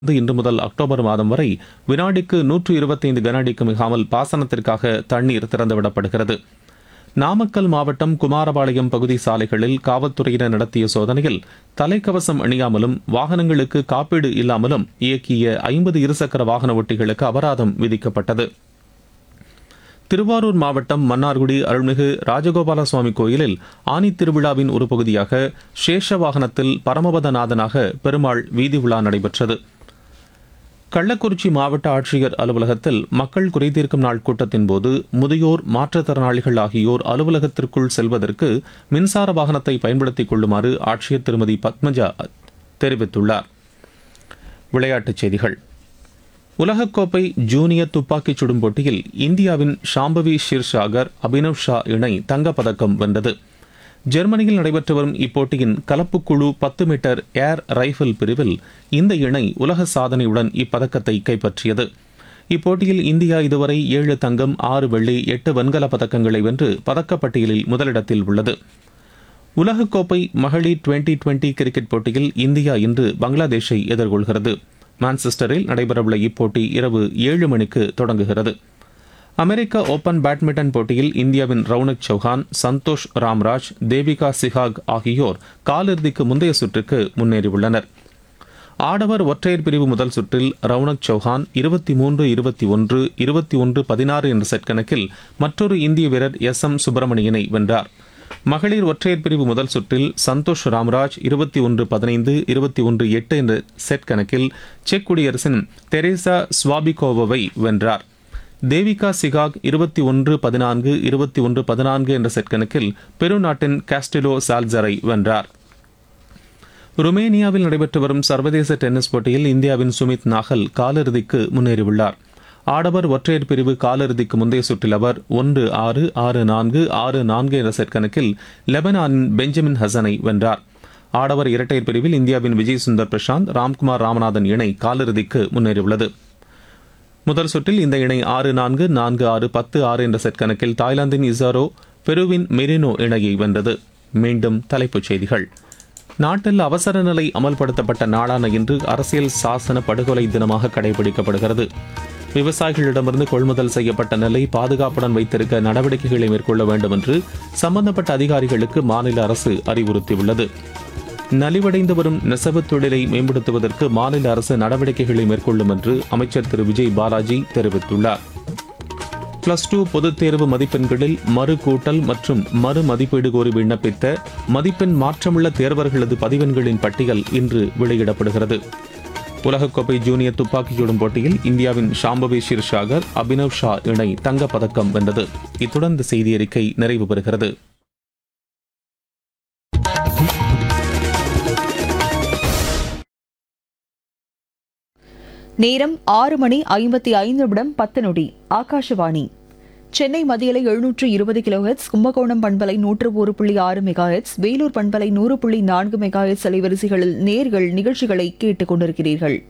இருந்து இன்று முதல் அக்டோபர் மாதம் வரை வினாடிக்கு நூற்று இருபத்தைந்து கன அடிக்கு மிகாமல் பாசனத்திற்காக தண்ணீர் திறந்துவிடப்படுகிறது நாமக்கல் மாவட்டம் குமாரபாளையம் பகுதி சாலைகளில் காவல்துறையினர் நடத்திய சோதனையில் தலைக்கவசம் அணியாமலும் வாகனங்களுக்கு காப்பீடு இல்லாமலும் இயக்கிய ஐம்பது இருசக்கர வாகன ஓட்டிகளுக்கு அபராதம் விதிக்கப்பட்டது திருவாரூர் மாவட்டம் மன்னார்குடி அருள்மிகு ராஜகோபால சுவாமி கோயிலில் ஆனி திருவிழாவின் ஒரு பகுதியாக சேஷ வாகனத்தில் பரமபதநாதனாக பெருமாள் வீதி உலா நடைபெற்றது கள்ளக்குறிச்சி மாவட்ட ஆட்சியர் அலுவலகத்தில் மக்கள் குறைதீர்க்கும் நாள் கூட்டத்தின் போது முதியோர் மாற்றுத்திறனாளிகள் ஆகியோர் அலுவலகத்திற்குள் செல்வதற்கு மின்சார வாகனத்தை பயன்படுத்திக் கொள்ளுமாறு ஆட்சியர் திருமதி பத்மஜா தெரிவித்துள்ளார் விளையாட்டுச் செய்திகள் உலகக்கோப்பை ஜூனியர் துப்பாக்கிச் சுடும் போட்டியில் இந்தியாவின் ஷாம்பவி ஷிர்ஷாகர் அபினவ் ஷா இணை தங்கப்பதக்கம் வென்றது ஜெர்மனியில் நடைபெற்று வரும் இப்போட்டியின் கலப்புக்குழு பத்து மீட்டர் ஏர் ரைஃபிள் பிரிவில் இந்த இணை உலக சாதனையுடன் இப்பதக்கத்தை கைப்பற்றியது இப்போட்டியில் இந்தியா இதுவரை ஏழு தங்கம் ஆறு வெள்ளி எட்டு வெண்கலப் பதக்கங்களை வென்று பதக்கப்பட்டியலில் முதலிடத்தில் உள்ளது உலகக்கோப்பை மகளிர் டுவெண்டி டுவெண்டி கிரிக்கெட் போட்டியில் இந்தியா இன்று பங்களாதேஷை எதிர்கொள்கிறது மான்செஸ்டரில் நடைபெறவுள்ள இப்போட்டி இரவு ஏழு மணிக்கு தொடங்குகிறது அமெரிக்க ஓபன் பேட்மிண்டன் போட்டியில் இந்தியாவின் ரவுனக் சௌஹான் சந்தோஷ் ராம்ராஜ் தேவிகா சிஹாக் ஆகியோர் காலிறுதிக்கு முந்தைய சுற்றுக்கு முன்னேறியுள்ளனர் ஆடவர் ஒற்றையர் பிரிவு முதல் சுற்றில் ரவுனக் சௌஹான் இருபத்தி மூன்று இருபத்தி ஒன்று இருபத்தி ஒன்று பதினாறு என்ற செட் கணக்கில் மற்றொரு இந்திய வீரர் எஸ் எம் சுப்பிரமணியனை வென்றார் மகளிர் ஒற்றையர் பிரிவு முதல் சுற்றில் சந்தோஷ் ராம்ராஜ் இருபத்தி ஒன்று பதினைந்து இருபத்தி ஒன்று எட்டு என்ற செட் கணக்கில் செக் குடியரசின் தெரேசா ஸ்வாபிகோவாவை வென்றார் தேவிகா சிகாக் இருபத்தி ஒன்று பதினான்கு இருபத்தி ஒன்று பதினான்கு என்ற செட் கணக்கில் பெரு நாட்டின் காஸ்டிலோ சால்சரை வென்றார் ருமேனியாவில் நடைபெற்று வரும் சர்வதேச டென்னிஸ் போட்டியில் இந்தியாவின் சுமித் நாகல் காலிறுதிக்கு முன்னேறியுள்ளார் ஆடவர் ஒற்றையர் பிரிவு காலிறுதிக்கு முந்தைய சுற்றில் அவர் ஒன்று ஆறு ஆறு நான்கு ஆறு நான்கு என்ற செட் கணக்கில் லெபனானின் பெஞ்சமின் ஹசனை வென்றார் ஆடவர் இரட்டையர் பிரிவில் இந்தியாவின் விஜய் சுந்தர் பிரசாந்த் ராம்குமார் ராமநாதன் இணை காலிறுதிக்கு முன்னேறியுள்ளது முதல் சுற்றில் இந்த இணை ஆறு நான்கு நான்கு ஆறு பத்து ஆறு என்ற செட் கணக்கில் தாய்லாந்தின் இசாரோ பெருவின் மெரினோ இணையை வென்றது மீண்டும் தலைப்புச் செய்திகள் நாட்டில் அவசர நிலை அமல்படுத்தப்பட்ட நாளான இன்று அரசியல் சாசன படுகொலை தினமாக கடைபிடிக்கப்படுகிறது விவசாயிகளிடமிருந்து கொள்முதல் செய்யப்பட்ட நெல்லை பாதுகாப்புடன் வைத்திருக்க நடவடிக்கைகளை மேற்கொள்ள வேண்டும் என்று சம்பந்தப்பட்ட அதிகாரிகளுக்கு மாநில அரசு அறிவுறுத்தியுள்ளது நலிவடைந்து வரும் நெசவுத் தொழிலை மேம்படுத்துவதற்கு மாநில அரசு நடவடிக்கைகளை மேற்கொள்ளும் என்று அமைச்சர் திரு விஜய் பாலாஜி தெரிவித்துள்ளார் பிளஸ் டூ பொதுத் தேர்வு மதிப்பெண்களில் மறு கூட்டல் மற்றும் மறு மதிப்பீடு கோரி விண்ணப்பித்த மதிப்பெண் மாற்றமுள்ள தேர்வர்களது பதிவெண்களின் பட்டியல் இன்று வெளியிடப்படுகிறது உலகக்கோப்பை ஜூனியர் துப்பாக்கிச் சுடும் போட்டியில் இந்தியாவின் ஷாம்பவி ஷிர்ஷாகர் அபினவ் ஷா இணை தங்கப்பதக்கம் வென்றது இத்துடன் இந்த செய்தி அறிக்கை நிறைவு பெறுகிறது நேரம் ஆறு மணி ஐம்பத்தி ஐந்து நிமிடம் பத்து நொடி ஆகாஷவாணி சென்னை மதியலை எழுநூற்று இருபது கிலோஹெட்ஸ் கும்பகோணம் பண்பலை நூற்று ஒரு புள்ளி ஆறு மெகாஹெட்ஸ் வேலூர் பண்பலை நூறு புள்ளி நான்கு மெகாஹெட்ஸ் அலைவரிசைகளில் நேர்கள் நிகழ்ச்சிகளை கேட்டுக் கொண்டிருக்கிறீர்கள்